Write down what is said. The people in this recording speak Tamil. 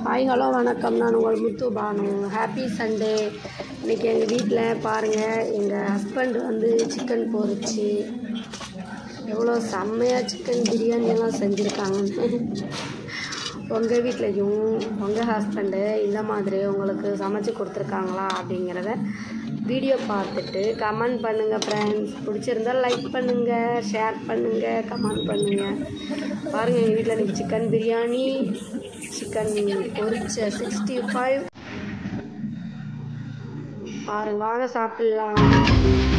ஹாய் ஹலோ வணக்கம் நான் உங்கள் முத்து பானு ஹாப்பி சண்டே இன்றைக்கி எங்கள் வீட்டில் பாருங்கள் எங்கள் ஹஸ்பண்ட் வந்து சிக்கன் பொரிச்சு எவ்வளோ செம்மையாக சிக்கன் பிரியாணியெல்லாம் செஞ்சுருக்காங்கன்னு உங்கள் வீட்லேயும் உங்கள் ஹஸ்பண்டு இந்த மாதிரி உங்களுக்கு சமைச்சு கொடுத்துருக்காங்களா அப்படிங்கிறத வீடியோ பார்த்துட்டு கமெண்ட் பண்ணுங்கள் ஃப்ரெண்ட்ஸ் பிடிச்சிருந்தா லைக் பண்ணுங்கள் ஷேர் பண்ணுங்கள் கமெண்ட் பண்ணுங்கள் பாருங்கள் எங்கள் வீட்டில் இன்றைக்கி சிக்கன் பிரியாணி சிக்கன் பொரிச்ச சிக்ஸ்டி ஃபைவ் பாருங்க வாங்க சாப்பிட்லாம்